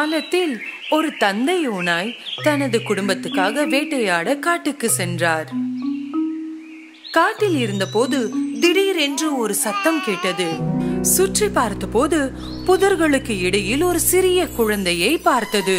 காலத்தில் ஒரு தந்தை ஓனாய் தனது குடும்பத்துக்காக வேட்டையாட காட்டுக்கு சென்றார் காட்டில் இருந்தபோது திடீரென்று ஒரு சத்தம் கேட்டது சுற்றி பார்த்தபோது புதர்களுக்கு இடையில் ஒரு சிறிய குழந்தையை பார்த்தது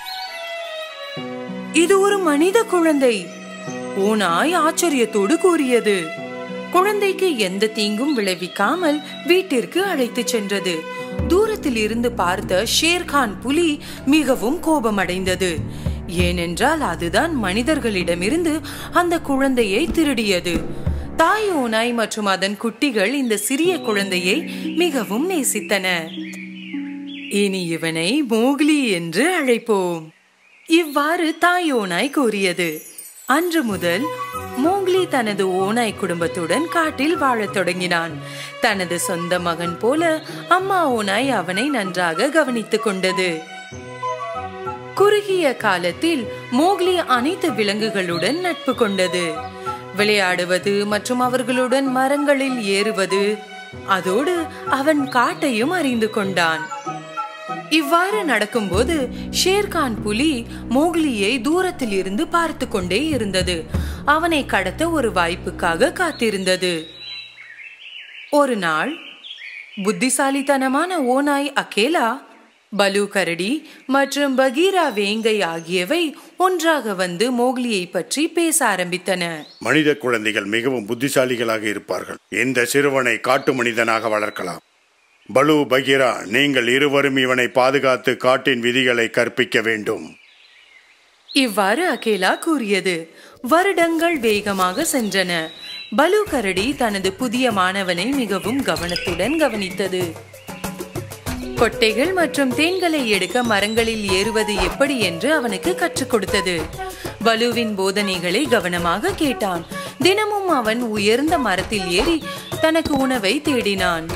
இது ஒரு மனித குழந்தை ஓனாய் ஆச்சரியத்தோடு கூறியது குழந்தைக்கு எந்த தீங்கும் விளைவிக்காமல் வீட்டிற்கு அழைத்துச் சென்றது தூரத்தில் இருந்து பார்த்த ஷேர்கான் புலி மிகவும் கோபமடைந்தது ஏனென்றால் அதுதான் மனிதர்களிடமிருந்து அந்த குழந்தையை திருடியது தாய் ஓனாய் மற்றும் அதன் குட்டிகள் இந்த சிறிய குழந்தையை மிகவும் நேசித்தன இனி இவனை மோக்லி என்று அழைப்போம் இவ்வாறு தாய் ஓனாய் கூறியது அன்று முதல் மோங்லி தனது ஓனாய் குடும்பத்துடன் காட்டில் வாழத் தொடங்கினான் தனது சொந்த மகன் போல அம்மா ஓனாய் அவனை நன்றாக கவனித்துக் கொண்டது குறுகிய காலத்தில் மோக்லி அனைத்து விலங்குகளுடன் நட்பு கொண்டது விளையாடுவது மற்றும் அவர்களுடன் மரங்களில் ஏறுவது அதோடு அவன் காட்டையும் அறிந்து கொண்டான் இவ்வாறு நடக்கும்போது ஷேர்கான் புலி மோக்லியை தூரத்தில் இருந்து பார்த்து கொண்டே இருந்தது அவனை கடத்த ஒரு வாய்ப்புக்காக காத்திருந்தது ஒரு நாள் புத்திசாலித்தனமான ஓனாய் அகேலா பலு கரடி மற்றும் பகீரா வேங்கை ஆகியவை ஒன்றாக வந்து மோக்லியை பற்றி பேச ஆரம்பித்தன மனித குழந்தைகள் மிகவும் புத்திசாலிகளாக இருப்பார்கள் இந்த சிறுவனை காட்டு மனிதனாக வளர்க்கலாம் பலு பகீரா நீங்கள் இருவரும் இவனை பாதுகாத்து காட்டின் விதிகளை கற்பிக்க வேண்டும் இவ்வாறு அகேலா கூறியது வருடங்கள் வேகமாக சென்றன பலு கரடி தனது புதிய மாணவனை மிகவும் கவனத்துடன் கவனித்தது கொட்டைகள் மற்றும் தேன்களை எடுக்க மரங்களில் ஏறுவது எப்படி என்று அவனுக்கு கற்றுக் கொடுத்தது பலுவின் போதனைகளை கவனமாக கேட்டான் தினமும் அவன் உயர்ந்த மரத்தில் ஏறி தனக்கு உணவை தேடினான்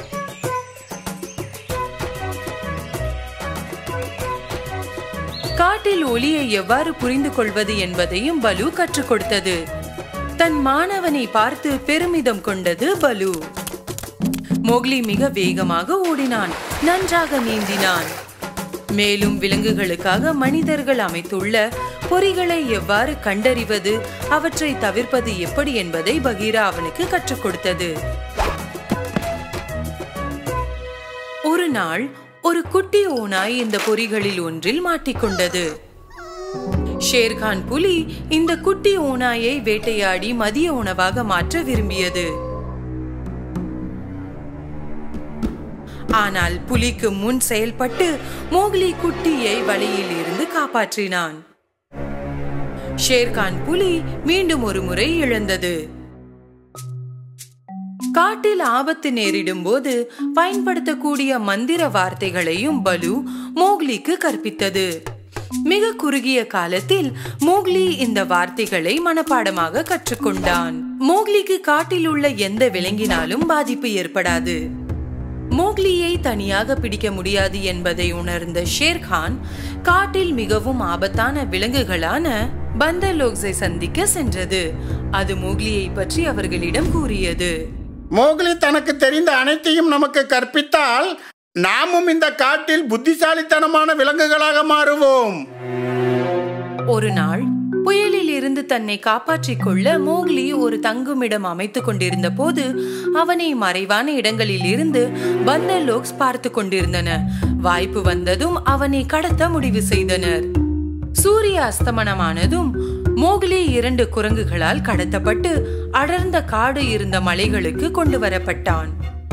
காட்டில் ஒளியை எவ்வாறு புரிந்து கொள்வது என்பதையும் பலு கற்றுக் கொடுத்தது தன் மாணவனை பார்த்து பெருமிதம் கொண்டது பலு மோக்லி மிக வேகமாக ஓடினான் நன்றாக நீந்தினான் மேலும் விலங்குகளுக்காக மனிதர்கள் அமைத்துள்ள பொறிகளை எவ்வாறு கண்டறிவது அவற்றை தவிர்ப்பது எப்படி என்பதை பகீரா அவனுக்கு கற்றுக் கொடுத்தது ஒரு நாள் ஒரு குட்டி ஓனாய் இந்த பொறிகளில் ஒன்றில் மாட்டிக்கொண்டது ஷேர்கான் புலி இந்த குட்டி ஓனாயை வேட்டையாடி மதிய உணவாக மாற்ற விரும்பியது ஆனால் புலிக்கு முன் செயல்பட்டு மோக்லி குட்டியை வலையில் இருந்து காப்பாற்றினான் ஷேர்கான் புலி மீண்டும் ஒரு முறை இழந்தது காட்டில் ஆபத்து நேரிடும் போது பயன்படுத்தக்கூடிய மந்திர வார்த்தைகளையும் பலு மோக்லிக்கு கற்பித்தது மிக குறுகிய காலத்தில் மோக்லி இந்த வார்த்தைகளை மனப்பாடமாக கற்றுக்கொண்டான் மோக்லிக்கு காட்டில் உள்ள எந்த விலங்கினாலும் பாதிப்பு ஏற்படாது மோக்லியை தனியாக பிடிக்க முடியாது என்பதை உணர்ந்த ஷேர்கான் காட்டில் மிகவும் ஆபத்தான விலங்குகளான பந்தலோக்ஸை சந்திக்க சென்றது அது மோக்லியை பற்றி அவர்களிடம் கூறியது மோக்லி தனக்கு தெரிந்த அனைத்தையும் நமக்கு கற்பித்தால் நாமும் இந்த காட்டில் புத்திசாலித்தனமான விலங்குகளாக மாறுவோம் ஒரு நாள் புயலில் இருந்து தன்னை காப்பாற்றிக் கொள்ள மோக்லி ஒரு தங்குமிடம் அமைத்துக் கொண்டிருந்த போது அவனை மறைவான இடங்களில் இருந்து பந்தலோக்ஸ் பார்த்து கொண்டிருந்தன வாய்ப்பு வந்ததும் அவனை கடத்த முடிவு செய்தனர் சூரிய அஸ்தமனமானதும் மோக்லி இரண்டு குரங்குகளால் கடத்தப்பட்டு அடர்ந்த காடு இருந்த மலைகளுக்கு கொண்டு வரப்பட்டான்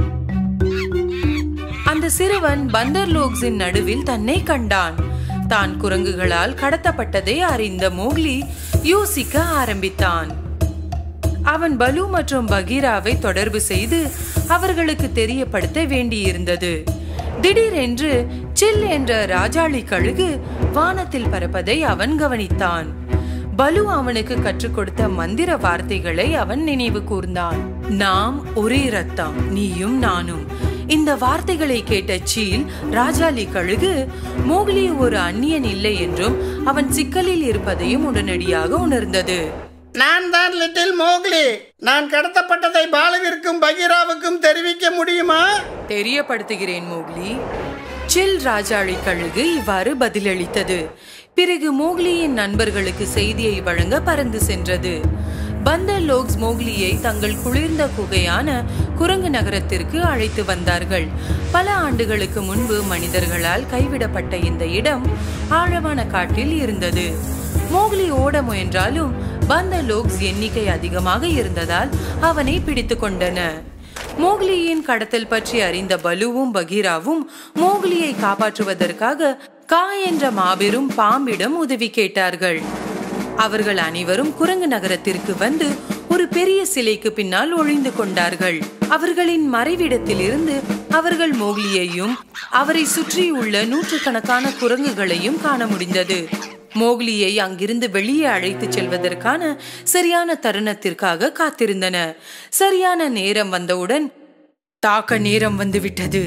அந்த சிறுவன் பந்தர்லோக்ஸின் நடுவில் தன்னை கண்டான் தான் குரங்குகளால் கடத்தப்பட்டதை அறிந்த மோக்லி யோசிக்க ஆரம்பித்தான் அவன் பலு மற்றும் பகீராவை தொடர்பு செய்து அவர்களுக்கு தெரியப்படுத்த வேண்டியிருந்தது திடீரென்று சில் என்ற ராஜாளி கழுகு வானத்தில் பறப்பதை அவன் கவனித்தான் பலு அவனுக்கு கற்றுக் கொடுத்த மந்திர வார்த்தைகளை அவன் நினைவு கூர்ந்தான் நாம் ஒரே ரத்தம் நீயும் நானும் இந்த வார்த்தைகளை கேட்ட சீல் ராஜாளி கழுகு மோக்லி ஒரு அந்நியன் இல்லை என்றும் அவன் சிக்கலில் இருப்பதையும் உடனடியாக உணர்ந்தது நான் தான் லிட்டில் மோக்லி நான் கடத்தப்பட்டதை பாலுவிற்கும் பகீராவுக்கும் தெரிவிக்க முடியுமா தெரியப்படுத்துகிறேன் மோக்லி சில் ராஜாளி கழுகு இவ்வாறு பதிலளித்தது பிறகு மோக்லியின் நண்பர்களுக்கு செய்தியை வழங்க பறந்து சென்றது பந்தர் லோக்ஸ் மோக்லியை தங்கள் குளிர்ந்த குகையான குரங்கு நகரத்திற்கு அழைத்து வந்தார்கள் பல ஆண்டுகளுக்கு முன்பு மனிதர்களால் கைவிடப்பட்ட இந்த இடம் ஆழமான காட்டில் இருந்தது மோக்லி ஓட முயன்றாலும் பந்தர் லோக்ஸ் எண்ணிக்கை அதிகமாக இருந்ததால் அவனை பிடித்து கொண்டன மோக்லியின் கடத்தல் பற்றி அறிந்த பலுவும் பகீராவும் மோக்லியை காப்பாற்றுவதற்காக கா என்ற மாபெரும் பாம்பிடம் உதவி கேட்டார்கள் அவர்கள் அனைவரும் குரங்கு நகரத்திற்கு வந்து ஒரு பெரிய சிலைக்கு பின்னால் ஒளிந்து கொண்டார்கள் அவர்களின் மறைவிடத்தில் இருந்து அவர்கள் மோக்லியையும் அவரை சுற்றியுள்ள நூற்றுக்கணக்கான குரங்குகளையும் காண முடிந்தது மோக்லியை அங்கிருந்து வெளியே அழைத்துச் செல்வதற்கான சரியான தருணத்திற்காக காத்திருந்தன சரியான நேரம் வந்தவுடன் தாக்க நேரம் வந்துவிட்டது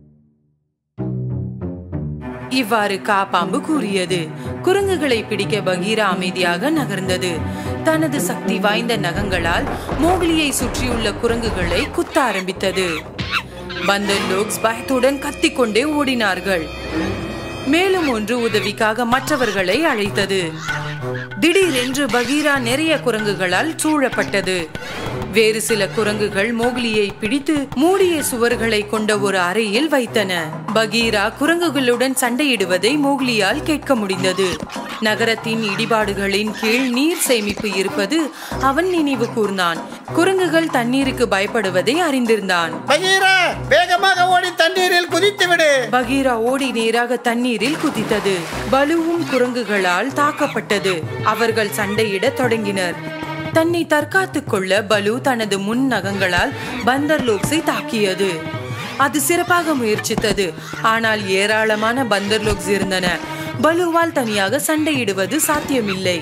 இவ்வாறு காப்பாம்பு கூறியது குரங்குகளை பிடிக்க பகீரா அமைதியாக நகர்ந்தது தனது சக்தி வாய்ந்த நகங்களால் மோக்லியை சுற்றியுள்ள குரங்குகளை குத்த ஆரம்பித்தது பந்தர் லோக்ஸ் பயத்துடன் கத்திக்கொண்டே ஓடினார்கள் மேலும் ஒன்று உதவிக்காக மற்றவர்களை அழைத்தது திடீரென்று பகீரா நிறைய குரங்குகளால் சூழப்பட்டது வேறு சில குரங்குகள் மோக்லியை பிடித்து மூடிய சுவர்களை கொண்ட ஒரு அறையில் வைத்தன பகீரா குரங்குகளுடன் சண்டையிடுவதை மோக்லியால் கேட்க முடிந்தது நகரத்தின் இடிபாடுகளின் கீழ் நீர் சேமிப்பு இருப்பது அவன் நினைவு கூர்ந்தான் குரங்குகள் தண்ணீருக்கு பயப்படுவதை அறிந்திருந்தான் பகீரா வேகமாக ஓடி தண்ணீரில் குதித்து விடு பகீரா ஓடி நேராக தண்ணீரில் குதித்தது பலுவும் குரங்குகளால் தாக்கப்பட்டது அவர்கள் சண்டையிடத் தொடங்கினர் தன்னை தற்காத்துக் கொள்ள பலு தனது முன் நகங்களால் பந்தர் லோக்ஸை தாக்கியது அது சிறப்பாக முயற்சித்தது ஆனால் ஏராளமான பந்தர் லோக்ஸ் இருந்தன பலுவால் தனியாக சண்டையிடுவது சாத்தியமில்லை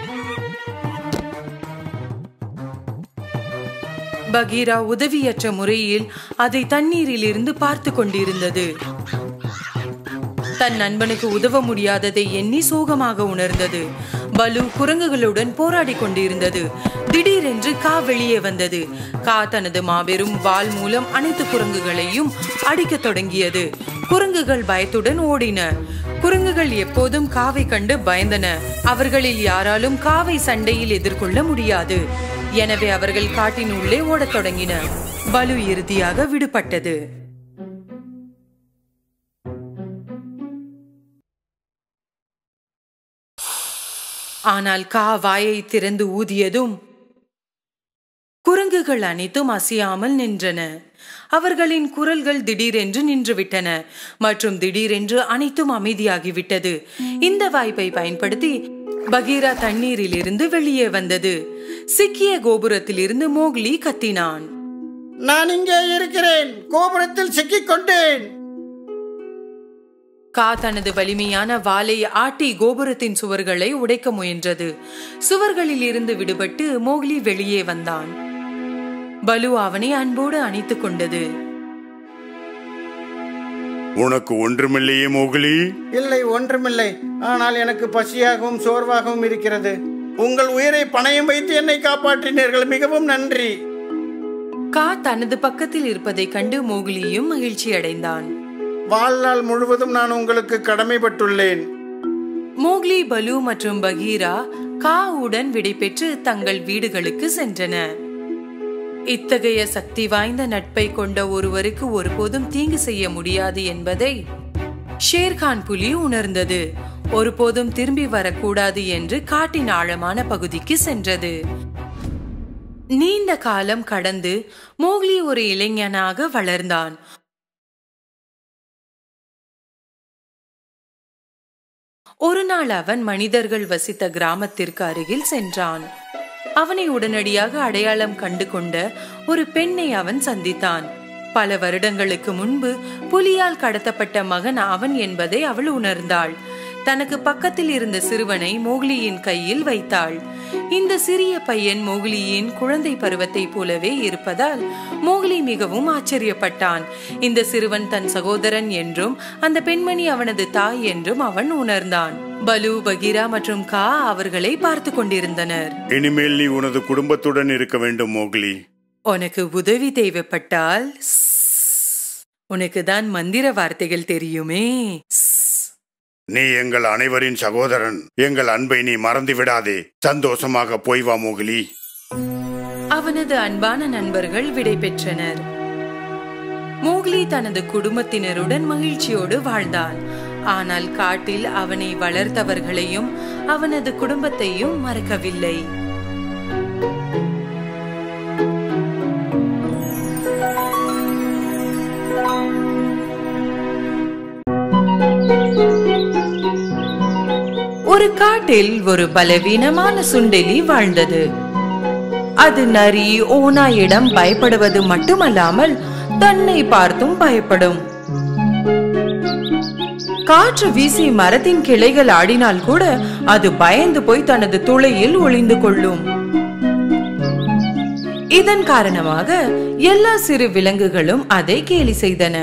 பகீரா உதவியற்ற முறையில் அதை தண்ணீரில் இருந்து பார்த்து கொண்டிருந்தது தன் நண்பனுக்கு உதவ முடியாததை எண்ணி சோகமாக உணர்ந்தது பலு குரங்குகளுடன் போராடி கொண்டிருந்தது திடீரென்று கா வெளியே வந்தது கா தனது மாபெரும் வாள் மூலம் அனைத்து குரங்குகளையும் அடிக்கத் தொடங்கியது குரங்குகள் பயத்துடன் ஓடின குரங்குகள் எப்போதும் காவை கண்டு பயந்தன அவர்களில் யாராலும் காவை சண்டையில் எதிர்கொள்ள முடியாது எனவே அவர்கள் காட்டின் உள்ளே ஓடத் தொடங்கின பலு இறுதியாக விடுபட்டது ஆனால் கா வாயை திறந்து ஊதியதும் குரங்குகள் அனைத்தும் அசையாமல் நின்றன அவர்களின் குரல்கள் திடீரென்று நின்றுவிட்டன மற்றும் திடீரென்று அனைத்தும் அமைதியாகிவிட்டது இந்த வாய்ப்பை பயன்படுத்தி பகீரா தண்ணீரில் இருந்து வெளியே வந்தது சிக்கிய கோபுரத்திலிருந்து மோக்லி கத்தினான் நான் இங்கே இருக்கிறேன் கோபுரத்தில் சிக்கிக் கொண்டேன் கா தனது வலிமையான வாளை ஆட்டி கோபுரத்தின் சுவர்களை உடைக்க முயன்றது சுவர்களில் இருந்து விடுபட்டு மோக்லி வெளியே வந்தான் பலு அவனை அன்போடு அணைத்துக் கொண்டது உனக்கு ஒன்றுமில்லையே மோகிலி இல்லை ஒன்றுமில்லை ஆனால் எனக்கு பசியாகவும் சோர்வாகவும் இருக்கிறது உங்கள் உயிரை பணயம் வைத்து என்னை காப்பாற்றினீர்கள் மிகவும் நன்றி கா தனது பக்கத்தில் இருப்பதைக் கண்டு மோகிலியும் மகிழ்ச்சி அடைந்தான் வாழ்நாள் முழுவதும் நான் உங்களுக்கு கடமைப்பட்டுள்ளேன் மோக்லி பலு மற்றும் பகீரா காவுடன் விடைபெற்று தங்கள் வீடுகளுக்கு சென்றன இத்தகைய சக்தி வாய்ந்த நட்பை கொண்ட ஒருவருக்கு ஒருபோதும் தீங்கு செய்ய முடியாது என்பதை ஷேர்கான் புலி உணர்ந்தது ஒருபோதும் திரும்பி வரக்கூடாது என்று காட்டின் ஆழமான பகுதிக்கு சென்றது நீண்ட காலம் கடந்து மோக்லி ஒரு இளைஞனாக வளர்ந்தான் ஒரு நாள் அவன் மனிதர்கள் வசித்த கிராமத்திற்கு அருகில் சென்றான் அவனை உடனடியாக அடையாளம் கண்டு கொண்ட ஒரு பெண்ணை அவன் சந்தித்தான் பல வருடங்களுக்கு முன்பு புலியால் கடத்தப்பட்ட மகன் அவன் என்பதை அவள் உணர்ந்தாள் தனக்கு பக்கத்தில் இருந்த சிறுவனை மோக்லியின் கையில் வைத்தாள் இந்த சிறிய பையன் மோக்லியின் குழந்தை பருவத்தை போலவே இருப்பதால் மோக்லி மிகவும் ஆச்சரியப்பட்டான் இந்த சிறுவன் தன் சகோதரன் என்றும் அந்த பெண்மணி அவனது தாய் என்றும் அவன் உணர்ந்தான் பலு பகீரா மற்றும் கா அவர்களை பார்த்து கொண்டிருந்தனர் இனிமேல் நீ உனது குடும்பத்துடன் இருக்க வேண்டும் மோக்லி உனக்கு உதவி தேவைப்பட்டால் ஸ், உனக்கு தான் மந்திர வார்த்தைகள் தெரியுமே நீ எங்கள் அனைவரின் சகோதரன் எங்கள் அன்பை நீ மறந்து விடாதே சந்தோஷமாக போய் வா மோகிலி அவனது அன்பான நண்பர்கள் விடை பெற்றனர் மோக்லி தனது குடும்பத்தினருடன் மகிழ்ச்சியோடு வாழ்ந்தான் ஆனால் காட்டில் அவனை வளர்த்தவர்களையும் அவனது குடும்பத்தையும் மறக்கவில்லை ஒரு காட்டில் ஒரு பலவீனமான சுண்டெலி வாழ்ந்தது அது நரி ஓநாயிடம் பயப்படுவது மட்டுமல்லாமல் தன்னை பார்த்தும் பயப்படும் காற்று வீசி மரத்தின் கிளைகள் ஆடினால் கூட அது பயந்து போய் தனது துளையில் ஒளிந்து கொள்ளும் இதன் காரணமாக எல்லா சிறு விலங்குகளும் அதை கேலி செய்தன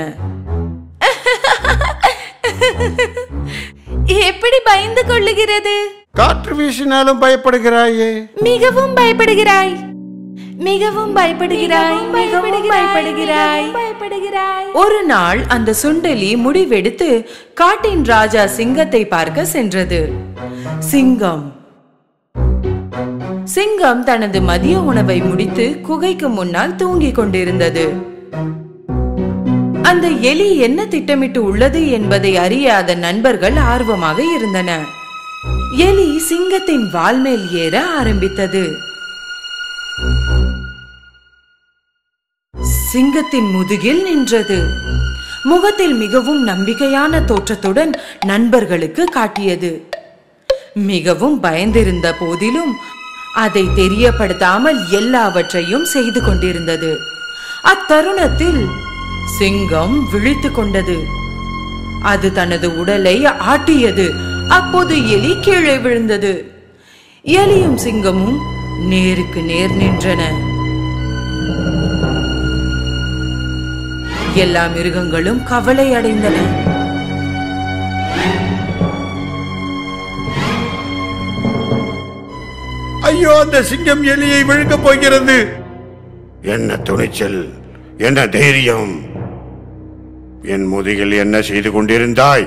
எப்படி பயந்து கொள்ளுகிறது காற்று வீசினாலும் பயப்படுகிறாயே மிகவும் பயப்படுகிறாய் மிகவும் பயப்படுகிறாய் மிகவும் பயப்படுகிறாய் பயப்படுகிறாய் ஒரு நாள் அந்த சுண்டெலி முடிவெடுத்து காட்டின் ராஜா சிங்கத்தை பார்க்க சென்றது சிங்கம் சிங்கம் தனது மதிய உணவை முடித்து குகைக்கு முன்னால் தூங்கிக் கொண்டிருந்தது அந்த எலி என்ன திட்டமிட்டு உள்ளது என்பதை அறியாத நண்பர்கள் ஆர்வமாக இருந்தனர் எலி சிங்கத்தின் வால் மேல் ஏற ஆரம்பித்தது சிங்கத்தின் முதுகில் நின்றது முகத்தில் மிகவும் நம்பிக்கையான தோற்றத்துடன் நண்பர்களுக்கு காட்டியது மிகவும் பயந்திருந்த போதிலும் அதை தெரியப்படுத்தாமல் எல்லாவற்றையும் செய்து கொண்டிருந்தது அத்தருணத்தில் சிங்கம் விழித்துக் கொண்டது அது தனது உடலை ஆட்டியது அப்போது எலி கீழே விழுந்தது எலியும் சிங்கமும் நேருக்கு நேர் நின்றன எல்லா மிருகங்களும் கவலை அடைந்தன ஐயோ அந்த சிங்கம் எலியை விழுங்கப் போகிறது என்ன துணிச்சல் என்ன தைரியம் என் முதுகில் என்ன செய்து கொண்டிருந்தாய்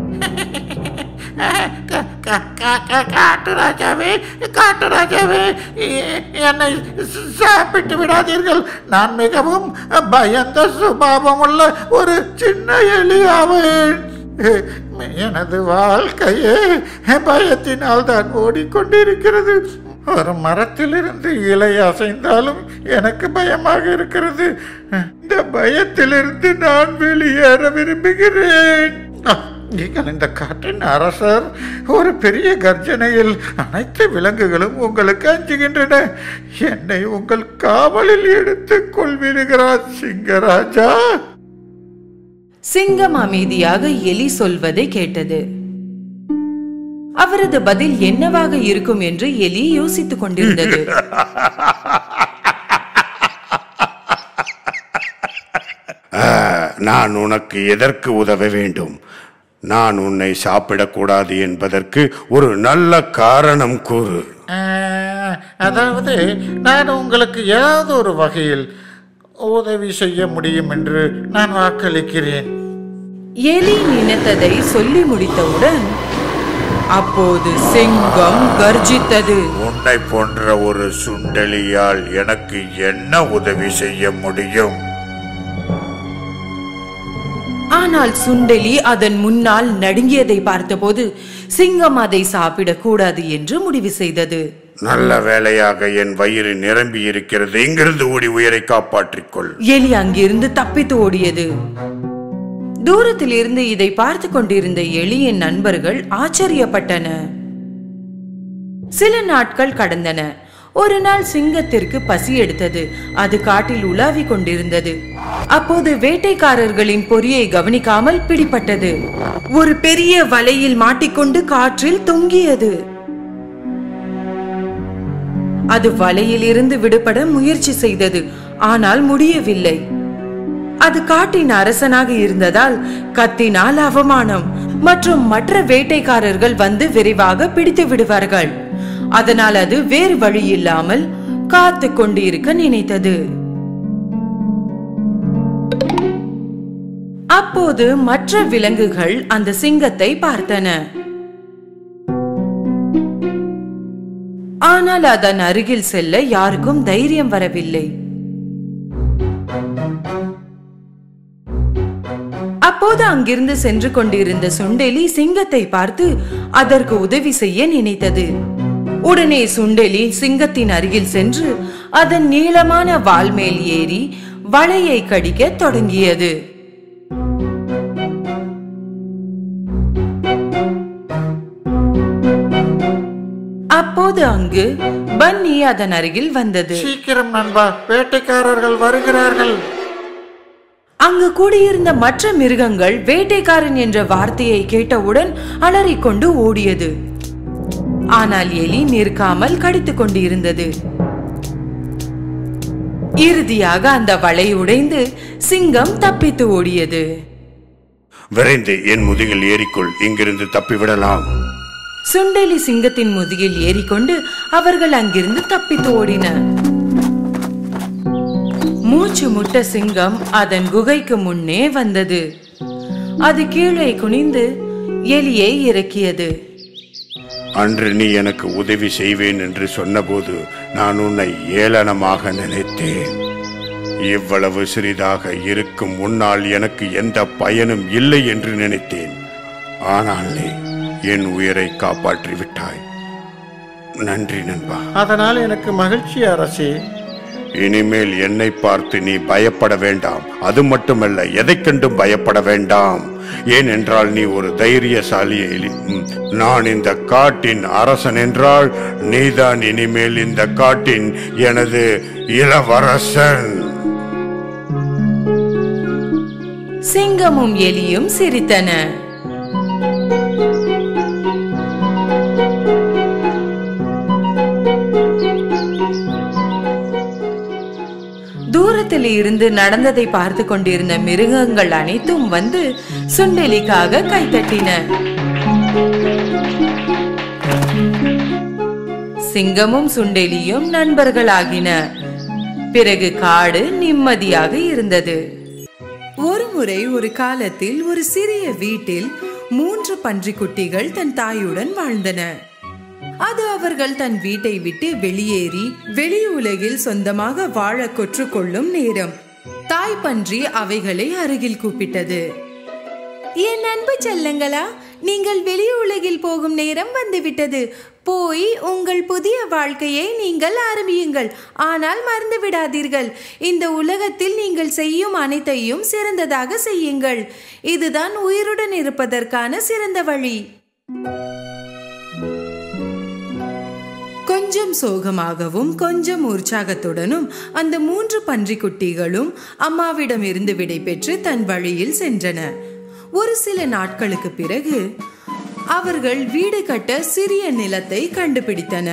காட்டு ராஜாவே காட்டு ராஜாவே எ- என்னை ச- சாப்பிட்டு விடாதீர்கள் நான் மிகவும் பயந்த சுபாவம் உள்ள ஒரு சின்ன எலியாவேன் எனது வாழ்க்கையே பயத்தினால் தான் ஓடிக்கொண்டிருக்கிறது ஒரு மரத்திலிருந்து இலை அசைந்தாலும் எனக்கு பயமாக இருக்கிறது இந்த பயத்திலிருந்து நான் வெளியேற விரும்புகிறேன் அஹ், நீங்கள் இந்த காட்டின் அரசர் ஒரு பெரிய கர்ஜனையில் அனைத்து விலங்குகளும் உங்களுக்கு அஞ்சுகின்றன என்னை உங்கள் காவலில் எடுத்துக் கொள்வீர்களார் சிங்கராஜா சிங்கம் அமைதியாக எலி சொல்வதை கேட்டது அவரது பதில் என்னவாக இருக்கும் என்று எலி யோசித்துக் கொண்டிருந்தது ஆ, நான் உனக்கு எதற்கு உதவ வேண்டும் நான் உன்னை சாப்பிடக்கூடாது என்பதற்கு ஒரு நல்ல காரணம் கூறு அஹ், அதாவது நான் உங்களுக்கு ஏதாவது ஒரு வகையில் உதவி செய்ய முடியும் என்று நான் வாக்களிக்கிறேன் எலி நினைத்ததை சொல்லி முடித்தவுடன் அப்போது சிங்கம் கர்ஜித்தது உன்னை போன்ற ஒரு சுண்டலியால் எனக்கு என்ன உதவி செய்ய முடியும் ஆனால் சுண்டெலி அதன் முன்னால் நடுங்கியதை பார்த்தபோது சிங்கம் அதை சாப்பிடக் கூடாது என்று முடிவு செய்தது நல்ல வேளையாக என் வயிறு நிரம்பி இருக்கிறது இங்கிருந்து ஓடி உயிரை காப்பாற்றிக் கொள் எலி அங்கிருந்து தப்பித்து ஓடியது தூரத்தில் இருந்து இதை பார்த்து கொண்டிருந்த எலியின் நண்பர்கள் ஆச்சரியப்பட்டன சில நாட்கள் கடந்தன ஒரு நாள் சிங்கத்திற்கு பசி எடுத்தது அது காட்டில் உலாவிக் கொண்டிருந்தது அப்போது வேட்டைக்காரர்களின் பொறியை கவனிக்காமல் பிடிபட்டது ஒரு பெரிய வலையில் மாட்டிக்கொண்டு காற்றில் தொங்கியது அது வலையில் இருந்து விடுபட முயற்சி செய்தது ஆனால் முடியவில்லை அது காட்டின் அரசனாக இருந்ததால் கத்தினால் அவமானம் மற்றும் மற்ற வேட்டைக்காரர்கள் வந்து விரைவாக பிடித்து விடுவார்கள் அதனால் அது வேறு வழி இல்லாமல் காத்து கொண்டு இருக்க நினைத்தது அப்போது மற்ற விலங்குகள் அந்த சிங்கத்தை பார்த்தன ஆனால் அதன் அருகில் செல்ல யாருக்கும் தைரியம் வரவில்லை அப்போது அங்கிருந்து சென்று கொண்டிருந்த சுண்டெலி சிங்கத்தை பார்த்து அதற்கு உதவி செய்ய நினைத்தது உடனே சுண்டெலி சிங்கத்தின் அருகில் சென்று அதன் நீளமான வால் மேல் ஏறி வளையை கடிக்க தொடங்கியது அப்போது அங்கு பன்னி அதன் அருகில் வந்தது சீக்கிரம் நண்பா வேட்டைக்காரர்கள் வருகிறார்கள் அங்கு கூடியிருந்த மற்ற மிருகங்கள் வேட்டைக்காரன் என்ற வார்த்தையை கேட்டவுடன் அலறிக்கொண்டு ஓடியது ஆனால் எலி நிற்காமல் கடித்துக் கொண்டு இருந்தது இறுதியாக அந்த வலை உடைந்து சிங்கம் தப்பித்து ஓடியது விரைந்து என் முதுகில் ஏறிக்கொள் இங்கிருந்து தப்பிவிடலாம் சுண்டெலி சிங்கத்தின் முதுகில் ஏறிக்கொண்டு அவர்கள் அங்கிருந்து தப்பித்து ஓடின மூச்சு முட்ட சிங்கம் அதன் குகைக்கு முன்னே வந்தது அது கீழே குனிந்து எலியை இறக்கியது அன்று நீ எனக்கு உதவி செய்வேன் என்று சொன்னபோது நான் உன்னை ஏளனமாக நினைத்தேன் இவ்வளவு சிறிதாக இருக்கும் முன்னால் எனக்கு எந்த பயனும் இல்லை என்று நினைத்தேன் ஆனால் நீ என் உயிரை காப்பாற்றி விட்டாய் நன்றி நண்பா அதனால் எனக்கு மகிழ்ச்சி அரசே இனிமேல் என்னை பார்த்து நீ பயப்பட வேண்டாம் அது மட்டுமல்ல எதைக் கண்டும் பயப்பட வேண்டாம் ஏனென்றால் நீ ஒரு தைரியசாலி எலி. ம், நான் இந்த காட்டின் அரசன் என்றால் நீதான் இனிமேல் இந்த காட்டின் எனது இளவரசன் சிங்கமும் எலியும் சிரித்தன தூரத்தில் இருந்து நடந்ததை பார்த்து கொண்டிருந்த மிருகங்கள் அனைத்தும் வந்து சுண்டெலிக்காக கைத்தட்டின சிங்கமும் சுண்டெலியும் நண்பர்களாகின பிறகு காடு நிம்மதியாக இருந்தது ஒருமுறை ஒரு காலத்தில் ஒரு சிறிய வீட்டில் மூன்று பன்றிக்குட்டிகள் தன் தாயுடன் வாழ்ந்தன அது அவர்கள் தன் வீட்டை விட்டு வெளியேறி வெளி உலகில் சொந்தமாக வாழ கொற்றுக்கொள்ளும் நேரம் தாய் பன்றி அவைகளை அருகில் கூப்பிட்டது என் அன்பு செல்லங்களா நீங்கள் வெளி உலகில் போகும் நேரம் வந்துவிட்டது போய் உங்கள் புதிய வாழ்க்கையை நீங்கள் ஆரம்பியுங்கள் ஆனால் மறந்து விடாதீர்கள் இந்த உலகத்தில் நீங்கள் செய்யும் அனைத்தையும் சிறந்ததாக செய்யுங்கள் இதுதான் உயிருடன் இருப்பதற்கான சிறந்த வழி கொஞ்சம் சோகமாகவும் கொஞ்சம் உற்சாகத்துடனும் அந்த மூன்று பன்றிக்குட்டிகளும் அம்மாவிடம் இருந்து விடைபெற்று தன் வழியில் சென்றன ஒரு சில நாட்களுக்கு பிறகு அவர்கள் வீடு கட்ட சிறிய நிலத்தை கண்டுபிடித்தன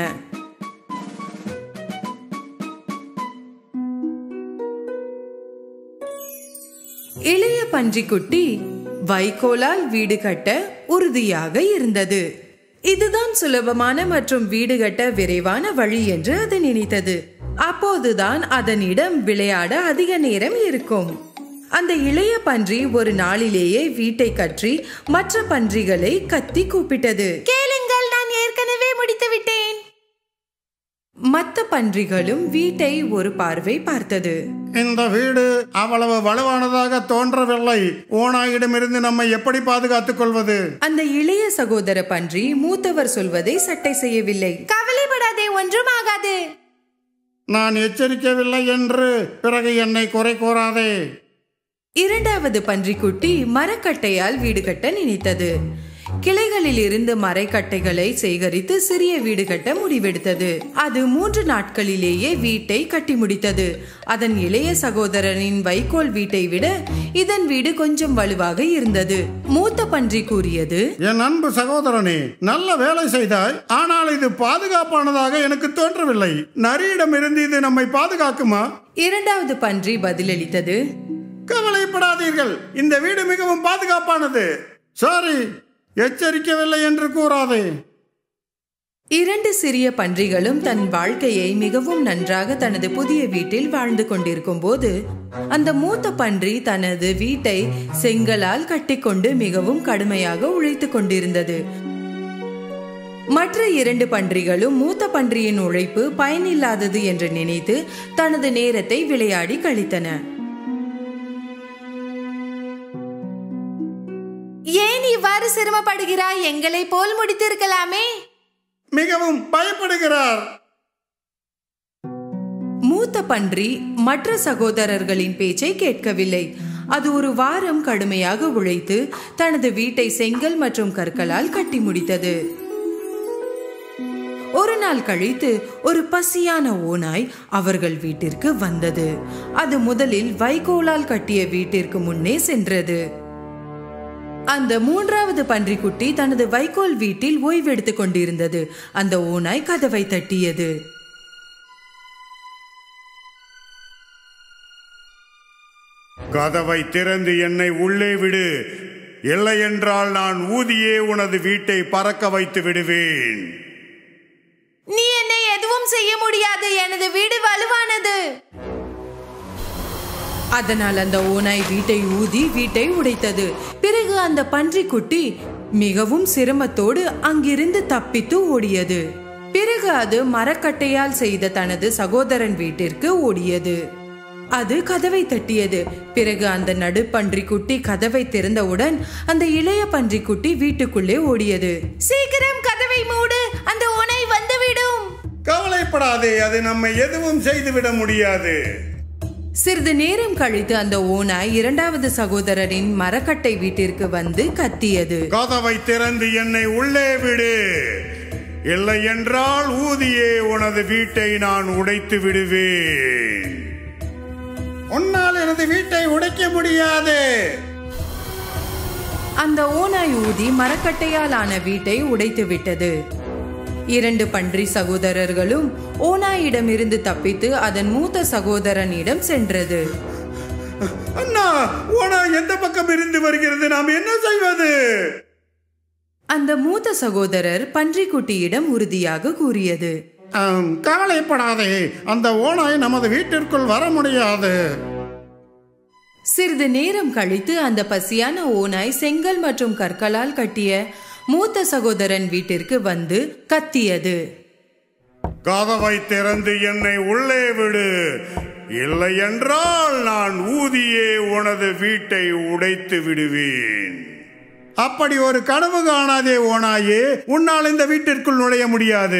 இளைய பன்றிக்குட்டி வைக்கோலால் வீடு கட்ட உறுதியாக இருந்தது இதுதான் சுலபமான மற்றும் வீடு கட்ட விரைவான வழி என்று அது நினைத்தது அப்போதுதான் அதனிடம் விளையாட அதிக நேரம் இருக்கும் அந்த இளைய பன்றி ஒரு நாளிலேயே வீட்டை கற்றி மற்ற பன்றிகளை கத்தி கூப்பிட்டது கேளுங்கள் நான் ஏற்கனவே முடித்து விட்டேன் மற்ற பன்றிகளும் வீட்டை ஒரு பார்வை பார்த்தது இந்த வீடு அவ்வளவு வலுவானதாக தோன்றவில்லை ஓனாயிடமிருந்து நம்மை எப்படி பாதுகாத்துக் கொள்வது அந்த இளைய சகோதர பன்றி மூத்தவர் சொல்வதை சட்டை செய்யவில்லை கவலைப்படாதே ஒன்றும் ஆகாது நான் எச்சரிக்கவில்லை என்று பிறகு என்னை குறை கூறாதே இரண்டாவது பன்றிக்குட்டி மரக்கட்டையால் வீடு கட்ட நினைத்தது கிளைகளில் இருந்து மரைக்கட்டைகளை சேகரித்து சிறிய வீடு கட்ட முடிவெடுத்தது அது மூன்று நாட்களிலேயே வீட்டை கட்டி முடித்தது அதன் இளைய சகோதரனின் வைக்கோல் வீட்டை விட இதன் வீடு கொஞ்சம் வலுவாக இருந்தது மூத்த பன்றி கூறியது என் அன்பு சகோதரனே நல்ல வேலை செய்தாய் ஆனால் இது பாதுகாப்பானதாக எனக்கு தோன்றவில்லை நரியிடமிருந்து இது நம்மை பாதுகாக்குமா இரண்டாவது பன்றி பதிலளித்தது கவலைப்படாதீர்கள் இந்த வீடு மிகவும் பாதுகாப்பானது சாரி எச்சரிக்கவில்லை என்று கூறாதே இரண்டு சிறிய பன்றிகளும் தன் வாழ்க்கையை மிகவும் நன்றாக தனது புதிய வீட்டில் வாழ்ந்து கொண்டிருக்கும் போது அந்த மூத்த பன்றி தனது வீட்டை செங்கலால் கட்டிக்கொண்டு மிகவும் கடுமையாக உழைத்துக் கொண்டிருந்தது மற்ற இரண்டு பன்றிகளும் மூத்த பன்றியின் உழைப்பு பயனில்லாதது என்று நினைத்து தனது நேரத்தை விளையாடி கழித்தன ஏன் இவ்வாறு சிரமப்படுகிறாய் எங்களை போல் முடித்திருக்கலாமே மிகவும் பயப்படுகிறார் மூத்த பன்றி மற்ற சகோதரர்களின் பேச்சை கேட்கவில்லை அது ஒரு வாரம் கடுமையாக உழைத்து தனது வீட்டை செங்கல் மற்றும் கற்களால் கட்டி முடித்தது ஒரு நாள் கழித்து ஒரு பசியான ஓநாய் அவர்கள் வீட்டிற்கு வந்தது அது முதலில் வைகோலால் கட்டிய வீட்டிற்கு முன்னே சென்றது அந்த மூன்றாவது பன்றிக்குட்டி தனது வைக்கோல் வீட்டில் ஓய்வெடுத்துக் கொண்டிருந்தது அந்த ஓநாய் கதவை தட்டியது கதவை திறந்து என்னை உள்ளே விடு இல்லையென்றால் நான் ஊதியே உனது வீட்டை பறக்க வைத்து விடுவேன் நீ என்னை எதுவும் செய்ய முடியாது எனது வீடு வலுவானது அதனால் அந்த ஓநாய் வீட்டை ஊதி வீட்டை உடைத்தது பிறகு அந்த பன்றிக்குட்டி மிகவும் சிரமத்தோடு அங்கிருந்து தப்பித்து ஓடியது பிறகு அது மரக்கட்டையால் செய்த தனது சகோதரன் வீட்டிற்கு ஓடியது அது கதவை தட்டியது பிறகு அந்த நடுப்பன்றிக்குட்டி கதவை திறந்தவுடன் அந்த இளைய பன்றிக்குட்டி வீட்டுக்குள்ளே ஓடியது சீக்கிரம் கதவை மூடு அந்த ஓனை வந்துவிடும் கவலைப்படாதே அது நம்மை எதுவும் செய்துவிட முடியாது சிறிது நேரம் கழித்து அந்த ஓநாய் இரண்டாவது சகோதரரின் மரக்கட்டை வீட்டிற்கு வந்து கத்தியது கதவை திறந்து என்னை உள்ளே விடு இல்லை என்றால் ஊதியே உனது வீட்டை நான் உடைத்து விடுவேன் உன்னால் எனது வீட்டை உடைக்க முடியாது அந்த ஓநாய் ஊதி மரக்கட்டையால் ஆன வீட்டை உடைத்து விட்டது இரண்டு பன்றி சகோதரர்களும் ஓநாயிடமிருந்து தப்பித்து அதன் மூத்த சகோதரனிடம் சென்றது அண்ணா ஓனா எந்த பக்கம் இருந்து வருகிறது நாம் என்ன செய்வது அந்த மூத்த சகோதரர் பன்றிக்குட்டியிடம் உறுதியாக கூறியது ஆம், கவலைப்படாதே அந்த ஓனாய் நமது வீட்டிற்குள் வர முடியாது சிறிது நேரம் கழித்து அந்த பசியான ஓநாய் செங்கல் மற்றும் கற்களால் கட்டிய மூத்த சகோதரன் வீட்டிற்கு வந்து கத்தியது கதவை திறந்து என்னை உள்ளே விடு இல்லை என்றால் நான் ஊதியே உனது வீட்டை உடைத்து விடுவேன் அப்படி ஒரு கனவு காணாதே ஓனாயே உன்னால் இந்த வீட்டிற்குள் நுழைய முடியாது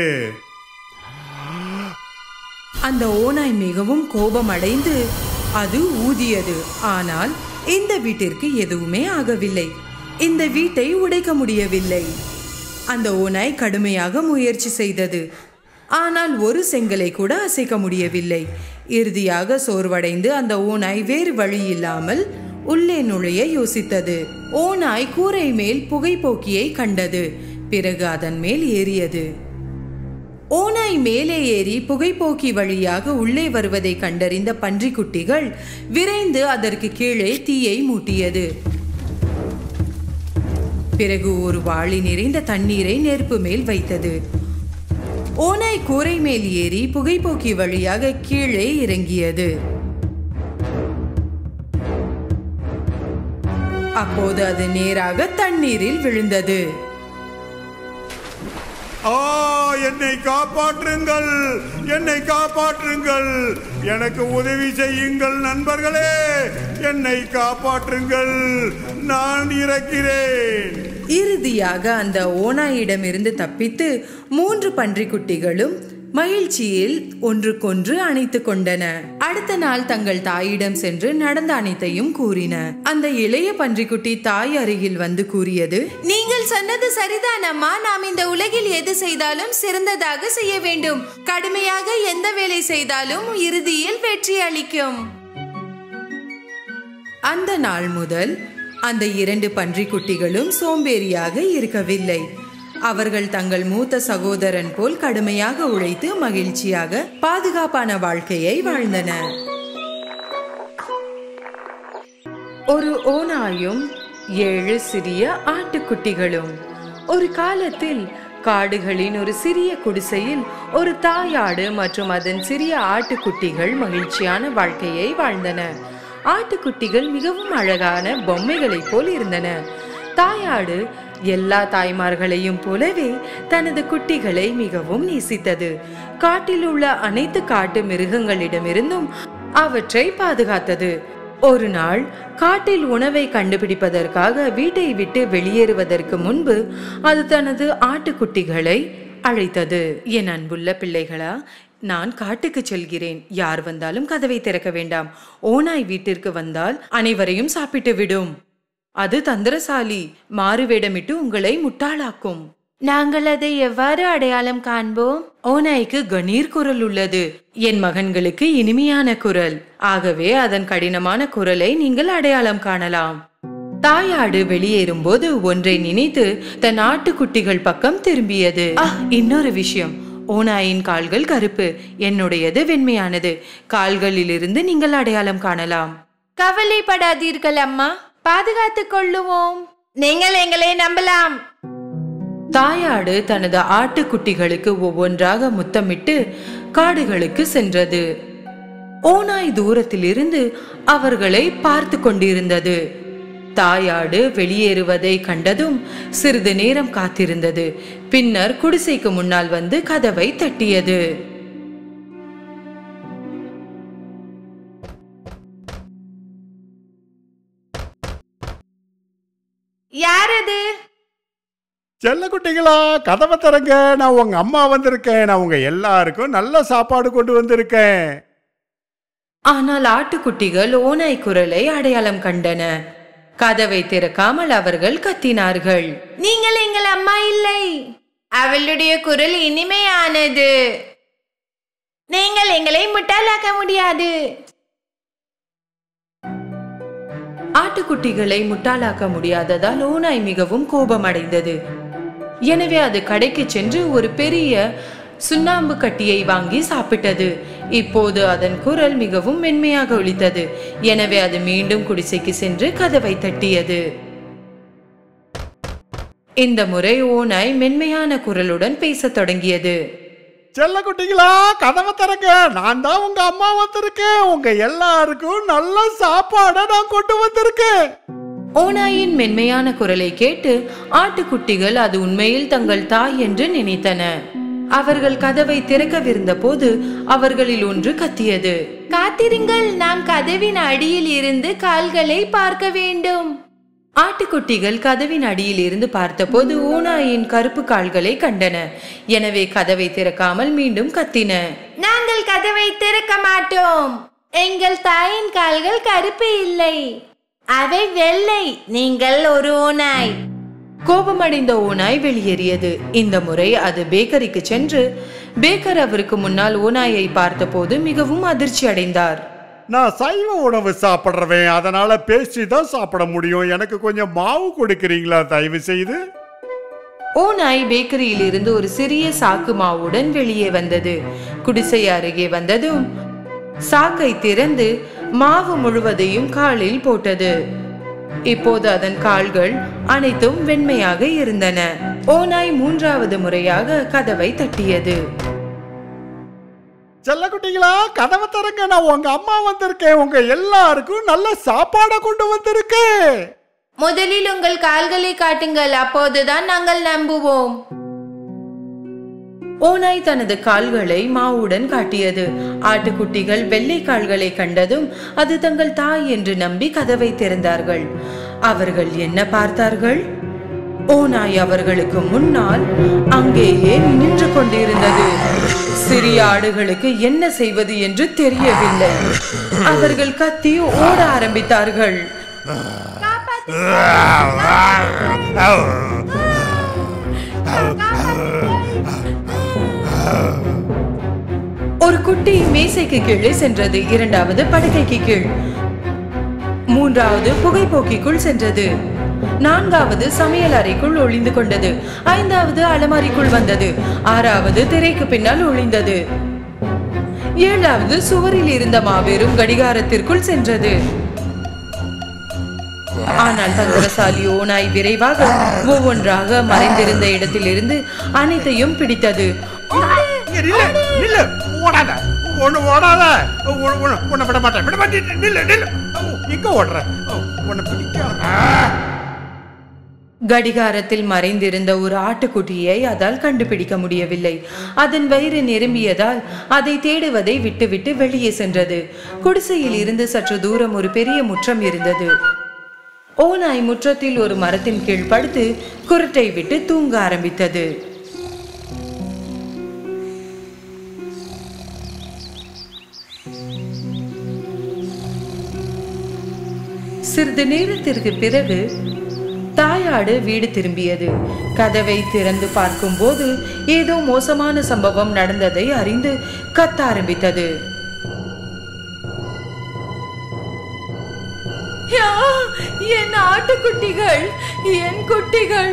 அந்த ஓநாய் மிகவும் கோபமடைந்து அது ஊதியது ஆனால் இந்த வீட்டிற்கு எதுவுமே ஆகவில்லை இந்த வீட்டை உடைக்க முடியவில்லை அந்த ஓநாய் கடுமையாக முயற்சி செய்தது ஆனால் ஒரு செங்கலை கூட அசைக்க முடியவில்லை இறுதியாக சோர்வடைந்து அந்த ஓநாய் வேறு வழி இல்லாமல் உள்ளே நுழைய யோசித்தது ஓநாய் கூரை மேல் புகைப்போக்கியை கண்டது பிறகு அதன் மேல் ஏறியது ஓநாய் மேலே ஏறி புகைப்போக்கி வழியாக உள்ளே வருவதை கண்டறிந்த பன்றிக்குட்டிகள் விரைந்து அதற்கு கீழே தீயை மூட்டியது பிறகு ஒரு வாளி நிறைந்த தண்ணீரை நெருப்பு மேல் வைத்தது ஓநாய் கூரை மேல் ஏறி புகைப்போக்கி வழியாக கீழே இறங்கியது அப்போது அது நேராக தண்ணீரில் விழுந்தது ஆ என்னை காப்பாற்றுங்கள் என்னை காப்பாற்றுங்கள் எனக்கு உதவி செய்யுங்கள் நண்பர்களே என்னை காப்பாற்றுங்கள் நான் இறக்கிறேன் இறுதியாக அந்த ஓநாயிடமிருந்து தப்பித்து மூன்று பன்றிக்குட்டிகளும் மகிழ்ச்சியில் ஒன்றுக்கொன்று அணைத்து கொண்டன அடுத்த நாள் தங்கள் தாயிடம் சென்று நடந்த அனைத்தையும் கூறின அந்த இளைய பன்றிக்குட்டி தாய் அருகில் வந்து கூறியது நீங்கள் சொன்னது சரிதான் அம்மா நாம் இந்த உலகில் எது செய்தாலும் சிறந்ததாக செய்ய வேண்டும் கடுமையாக எந்த வேலை செய்தாலும் இறுதியில் வெற்றி அளிக்கும் அந்த நாள் முதல் அந்த இரண்டு பன்றிக்குட்டிகளும் சோம்பேறியாக இருக்கவில்லை அவர்கள் தங்கள் மூத்த சகோதரன் போல் கடுமையாக உழைத்து மகிழ்ச்சியாக பாதுகாப்பான வாழ்க்கையை வாழ்ந்தன ஒரு ஓநாயும் ஏழு சிறிய ஆட்டுக்குட்டிகளும் ஒரு காலத்தில் காடுகளின் ஒரு சிறிய குடிசையில் ஒரு தாயாடு மற்றும் அதன் சிறிய ஆட்டுக்குட்டிகள் மகிழ்ச்சியான வாழ்க்கையை வாழ்ந்தன ஆட்டுக்குட்டிகள் மிகவும் அழகான பொம்மைகளைப் போல் இருந்தன தாயாடு எல்லா தாய்மார்களையும் போலவே தனது குட்டிகளை மிகவும் நேசித்தது காட்டில் உள்ள அனைத்து காட்டு மிருகங்களிடமிருந்தும் அவற்றை பாதுகாத்தது ஒரு நாள் காட்டில் உணவை கண்டுபிடிப்பதற்காக வீட்டை விட்டு வெளியேறுவதற்கு முன்பு அது தனது ஆட்டுக்குட்டிகளை அழைத்தது என் அன்புள்ள பிள்ளைகளா நான் காட்டுக்கு செல்கிறேன் யார் வந்தாலும் கதவை திறக்க வேண்டாம் ஓனாய் வீட்டிற்கு வந்தால் அனைவரையும் சாப்பிட்டு விடும் அது தந்திரசாலி மாறுவேடமிட்டு உங்களை முட்டாளாக்கும் நாங்கள் அதை எவ்வாறு அடையாளம் காண்போம் ஓநாய்க்கு கணீர் குரல் உள்ளது என் மகன்களுக்கு இனிமையான குரல் ஆகவே அதன் கடினமான குரலை நீங்கள் அடையாளம் காணலாம் தாயாடு வெளியேறும்போது ஒன்றை நினைத்து தன் ஆட்டுக்குட்டிகள் பக்கம் திரும்பியது ஆஹ் இன்னொரு விஷயம் ஓநாயின் கால்கள் கருப்பு என்னுடையது வெண்மையானது கால்களிலிருந்து நீங்கள் அடையாளம் காணலாம் கவலைப்படாதீர்கள் அம்மா பாதுகாத்துக் கொள்ளுவோம் நீங்கள் எங்களை நம்பலாம் தாயாடு தனது ஆட்டுக்குட்டிகளுக்கு ஒவ்வொன்றாக முத்தமிட்டு காடுகளுக்கு சென்றது ஓநாய் தூரத்திலிருந்து அவர்களை பார்த்து கொண்டிருந்தது தாயாடு வெளியேறுவதை கண்டதும் சிறிது நேரம் காத்திருந்தது பின்னர் குடிசைக்கு முன்னால் வந்து கதவை தட்டியது யார் அது செல்லக்குட்டிகளா கதவை திறங்க நான் உங்க அம்மா வந்திருக்கேன் நான் உங்க எல்லாருக்கும் நல்ல சாப்பாடு கொண்டு வந்திருக்கேன் ஆனால் ஆட்டுக்குட்டிகள் ஓநாய் குரலை அடையாளம் கண்டன கதவை திறக்காமல் அவர்கள் கத்தினார்கள் நீங்கள் எங்கள் அம்மா இல்லை அவளுடைய குரல் இனிமையானது நீங்கள் எங்களை முட்டாளாக்க முடியாது ஆட்டுக்குட்டிகளை முட்டாளாக்க முடியாததால் ஓநாய் மிகவும் கோபமடைந்தது எனவே அது கடைக்கு சென்று ஒரு பெரிய சுண்ணாம்பு கட்டியை வாங்கி சாப்பிட்டது இப்போது அதன் குரல் மிகவும் மென்மையாக ஒலித்தது எனவே அது மீண்டும் குடிசைக்கு சென்று கதவை தட்டியது இந்த முறை ஓநாய் மென்மையான குரலுடன் பேசத் தொடங்கியது செல்லக்குட்டிகளா கதவை திறங்க நான் தான் உங்க அம்மா வந்திருக்கேன் உங்க எல்லாருக்கும் நல்ல சாப்பாடை நான் கொண்டு வந்திருக்கேன் ஓநாயின் மென்மையான குரலை கேட்டு ஆட்டுக்குட்டிகள் அது உண்மையில் தங்கள் தாய் என்று நினைத்தன அவர்கள் கதவை திறக்கவிருந்த போது அவர்களில் ஒன்று கத்தியது காத்திருங்கள் நாம் கதவின் அடியில் இருந்து கால்களை பார்க்க வேண்டும் ஆட்டுக்குட்டிகள் கதவின் அடியில் இருந்து பார்த்தபோது ஓநாயின் கருப்பு கால்களை கண்டன எனவே கதவை திறக்காமல் மீண்டும் கத்தின நாங்கள் கதவை திறக்க மாட்டோம் எங்கள் தாயின் கால்கள் கருப்பு இல்லை அவை வெள்ளை நீங்கள் ஒரு ஓநாய் கோபமடைந்த ஓநாய் வெளியேறியது இந்த முறை அது பேக்கரிக்கு சென்று பேக்கர் அவருக்கு முன்னால் ஓநாயை பார்த்தபோது மிகவும் அதிர்ச்சி அடைந்தார் நான் சைவ உணவு சாப்பிட்றவேன் அதனால பேசி தான் சாப்பிட முடியும் எனக்கு கொஞ்சம் மாவு கொடுக்குறீங்களா தயவு செய்து ஓநாய் பேக்கரியில் இருந்து ஒரு சிறிய சாக்கு மாவுடன் வெளியே வந்தது குடிசை அருகே வந்ததும் சாக்கை திறந்து மாவு முழுவதையும் காலில் போட்டது இப்போது அதன் கால்கள் அனைத்தும் வெண்மையாக இருந்தன ஓநாய் மூன்றாவது முறையாக கதவை தட்டியது செல்லக்குட்டிகளா கதவை திறங்க நான் உங்க அம்மா வந்திருக்கேன் உங்க எல்லாருக்கும் நல்ல சாப்பாடை கொண்டு வந்திருக்கேன் முதலில் உங்கள் கால்களை காட்டுங்கள் அப்போதுதான் நாங்கள் நம்புவோம் ஓநாய் தனது கால்களை மாவுடன் காட்டியது ஆட்டுக்குட்டிகள் வெள்ளை கால்களை கண்டதும் அது தங்கள் தாய் என்று நம்பி கதவை திறந்தார்கள் அவர்கள் என்ன பார்த்தார்கள் ஓநாய் அவர்களுக்கு முன்னால் அங்கேயே நின்று கொண்டிருந்தது சிறிய ஆடுகளுக்கு என்ன செய்வது என்று தெரியவில்லை அவர்கள் கத்தி ஓட ஆரம்பித்தார்கள் ஒரு குட்டி மேசைக்கு கீழே சென்றது இரண்டாவது படுக்கைக்கு கீழ் மூன்றாவது புகைப்போக்கிக்குள் சென்றது நான்காவது சமையல் அறைக்குள் ஒளிந்து கொண்டது ஐந்தாவது அலமாரிக்குள் வந்தது ஆறாவது திரைக்கு பின்னால் ஒளிந்தது ஏழாவது சுவரில் இருந்த மாபெரும் கடிகாரத்திற்குள் சென்றது ஆனால் தந்திரசாலி ஓநாய் விரைவாக ஒவ்வொன்றாக மறைந்திருந்த இடத்திலிருந்து அனைத்தையும் பிடித்தது இங்க நில்லு நில்லு ஓடாத ஒண்ணு ஓடாத உன்னை- உன்னை- உன்னை விட மாட்டேன் விட மாட்டேன் நில்லு நில்லு எங்க ஓடுற உன்னை பிடிக்காத கடிகாரத்தில் மறைந்திருந்த ஒரு ஆட்டுக்குட்டியை அதால் கண்டுபிடிக்க முடியவில்லை அதன் வயிறு நிரம்பியதால் அதை தேடுவதை விட்டுவிட்டு வெளியே சென்றது குடிசையில் இருந்து சற்று தூரம் ஒரு பெரிய முற்றம் இருந்தது ஓநாய் முற்றத்தில் ஒரு மரத்தின் கீழ் படுத்து குரட்டை விட்டு தூங்க ஆரம்பித்தது சிறிது நேரத்திற்கு பிறகு தாயாடு வீடு திரும்பியது கதவை திறந்து பார்க்கும்போது ஏதோ மோசமான சம்பவம் நடந்ததை அறிந்து கத்த ஆரம்பித்தது என் ஆட்டுக்குட்டிகள் என் குட்டிகள்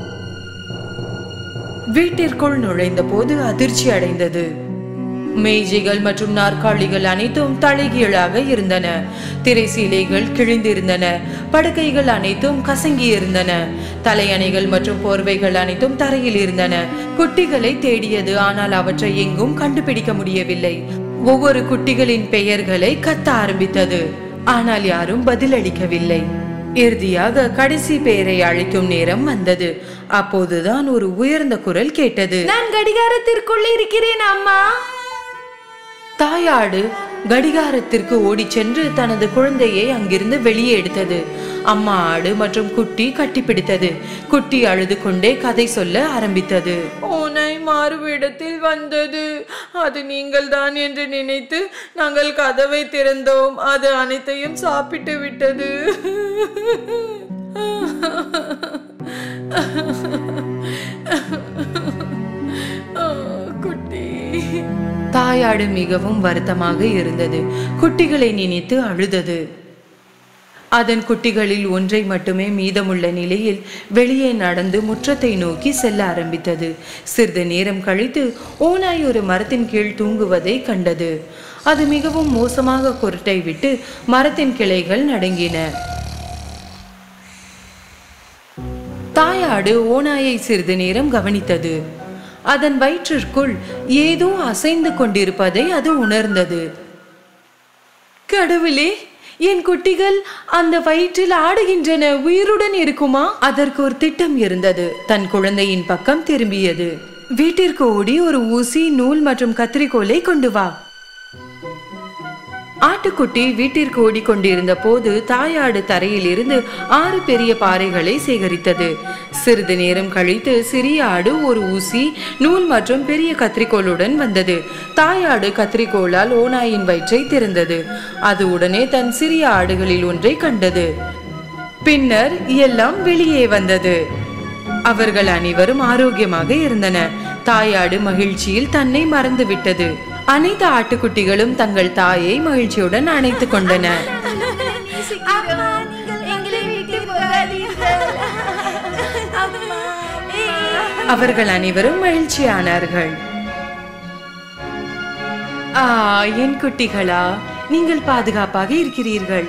வீட்டிற்குள் நுழைந்த போது அதிர்ச்சி அடைந்தது மேஜைகள் மற்றும் நாற்காலிகள் அனைத்தும் தலைகீழாக இருந்தன திரைசீலைகள் கிழிந்திருந்தன படுக்கைகள் அனைத்தும் கசங்கி இருந்தன தலையணைகள் மற்றும் போர்வைகள் அனைத்தும் தரையில் இருந்தன குட்டிகளை தேடியது ஆனால் அவற்றை எங்கும் கண்டுபிடிக்க முடியவில்லை ஒவ்வொரு குட்டிகளின் பெயர்களை கத்த ஆரம்பித்தது ஆனால் யாரும் பதிலளிக்கவில்லை இறுதியாக கடைசி பெயரை அழைக்கும் நேரம் வந்தது அப்போதுதான் ஒரு உயர்ந்த குரல் கேட்டது நான் கடிகாரத்திற்குள் இருக்கிறேன் அம்மா தாயாடு கடிகாரத்திற்கு ஓடிச் சென்று தனது குழந்தையை அங்கிருந்து வெளியே எடுத்தது அம்மா ஆடு மற்றும் குட்டி கட்டிப்பிடித்தது குட்டி அழுது கொண்டே கதை சொல்ல ஆரம்பித்தது ஓனை மாறுவிடத்தில் வந்தது அது நீங்கள் தான் என்று நினைத்து நாங்கள் கதவை திறந்தோம் அது அனைத்தையும் சாப்பிட்டு விட்டது குட்டி தாயாடு மிகவும் வருத்தமாக இருந்தது குட்டிகளை நினைத்து அழுதது அதன் குட்டிகளில் ஒன்றை மட்டுமே மீதமுள்ள நிலையில் வெளியே நடந்து முற்றத்தை நோக்கி செல்ல ஆரம்பித்தது சிறிது நேரம் கழித்து ஓநாய் ஒரு மரத்தின் கீழ் தூங்குவதை கண்டது அது மிகவும் மோசமாக குரட்டை விட்டு மரத்தின் கிளைகள் நடுங்கின தாயாடு ஓநாயை சிறிது நேரம் கவனித்தது அதன் வயிற்றிற்குள் ஏதோ அசைந்து கொண்டிருப்பதை அது உணர்ந்தது கடவுளே என் குட்டிகள் அந்த வயிற்றில் ஆடுகின்றன உயிருடன் இருக்குமா அதற்கு ஒரு திட்டம் இருந்தது தன் குழந்தையின் பக்கம் திரும்பியது வீட்டிற்கு ஓடி ஒரு ஊசி நூல் மற்றும் கத்திரிக்கோலை கொண்டு வா ஆட்டுக்குட்டி வீட்டிற்கு ஓடிக்கொண்டிருந்த போது தாயாடு தரையில் இருந்து ஆறு பெரிய பாறைகளை சேகரித்தது சிறிது நேரம் கழித்து சிறிய ஆடு ஒரு ஊசி நூல் மற்றும் பெரிய கத்திரிக்கோளுடன் வந்தது தாயாடு கத்திரிக்கோளால் ஓநாயின் வயிற்றை திறந்தது அது உடனே தன் சிறிய ஆடுகளில் ஒன்றை கண்டது பின்னர் எல்லாம் வெளியே வந்தது அவர்கள் அனைவரும் ஆரோக்கியமாக இருந்தன தாயாடு மகிழ்ச்சியில் தன்னை மறந்துவிட்டது அனைத்து ஆட்டுக்குட்டிகளும் தங்கள் தாயை மகிழ்ச்சியுடன் அணைத்துக் கொண்டன அம்மா நீங்கள் எங்களை விட்டு போகாதீர்கள் அம்மா அவர்கள் அனைவரும் மகிழ்ச்சியானார்கள் ஆ என் குட்டிகளா நீங்கள் பாதுகாப்பாக இருக்கிறீர்கள்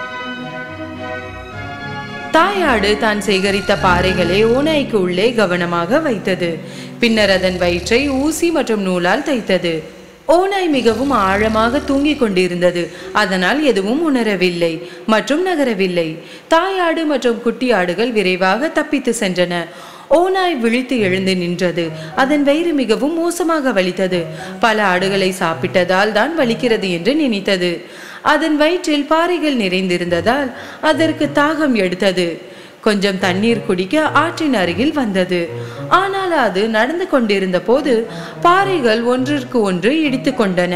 தாயாடு தான் சேகரித்த பாறைகளை ஓநாய்க்கு உள்ளே கவனமாக வைத்தது பின்னர் அதன் வயிற்றை ஊசி மற்றும் நூலால் தைத்தது ஓநாய் மிகவும் ஆழமாக தூங்கிக் கொண்டிருந்தது அதனால் எதுவும் உணரவில்லை மற்றும் நகரவில்லை தாயாடு மற்றும் குட்டி ஆடுகள் விரைவாக தப்பித்து சென்றன ஓநாய் விழித்து எழுந்து நின்றது அதன் வயிறு மிகவும் மோசமாக வலித்தது பல ஆடுகளை சாப்பிட்டதால் தான் வலிக்கிறது என்று நினைத்தது அதன் வயிற்றில் பாறைகள் நிறைந்திருந்ததால் அதற்கு தாகம் எடுத்தது கொஞ்சம் தண்ணீர் குடிக்க ஆற்றின் அருகில் வந்தது ஆனால் அது நடந்து கொண்டிருந்த போது பாறைகள் ஒன்றிற்கு ஒன்று இடித்து கொண்டன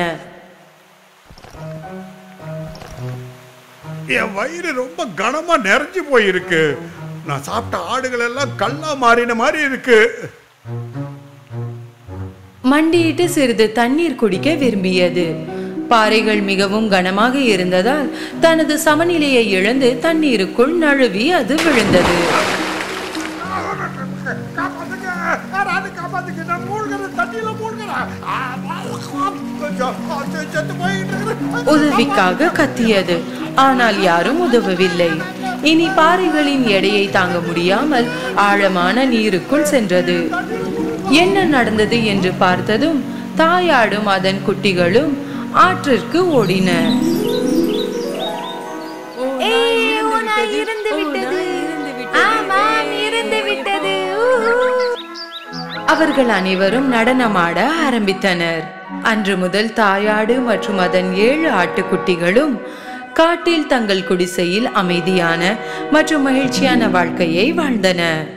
என் வயிறு ரொம்ப கனமா நிறைஞ்சு போயிருக்கு நான் சாப்பிட்ட ஆடுகள் எல்லாம் கல்லா மாறின மாதிரி இருக்கு மண்டியிட்டு சிறிது தண்ணீர் குடிக்க விரும்பியது பாறைகள் மிகவும் கனமாக இருந்ததால் தனது சமநிலையை இழந்து தண்ணீருக்குள் நழுவி அது விழுந்தது காப்பாத்துங்க யாராவது காப்பாத்துங்க நான் மூழ்கிறேன் தண்ணியில மூழ்கிறேன் ஆ, ஆ, செத்து போயிட்டு இருக்கிறேன். உதவிக்காக கத்தியது ஆனால் யாரும் உதவவில்லை இனி பாறைகளின் எடையை தாங்க முடியாமல் ஆழமான நீருக்குள் சென்றது என்ன நடந்தது என்று பார்த்ததும் தாயாடும் அதன் குட்டிகளும் ஆற்றிற்கு ஓடின இருந்து விட்டது ஆமாம் இருந்து விட்டது அவர்கள் அனைவரும் நடனமாட ஆரம்பித்தனர் அன்று முதல் தாயாடு மற்றும் அதன் ஏழு ஆட்டுக்குட்டிகளும் காட்டில் தங்கள் குடிசையில் அமைதியான மற்றும் மகிழ்ச்சியான வாழ்க்கையை வாழ்ந்தன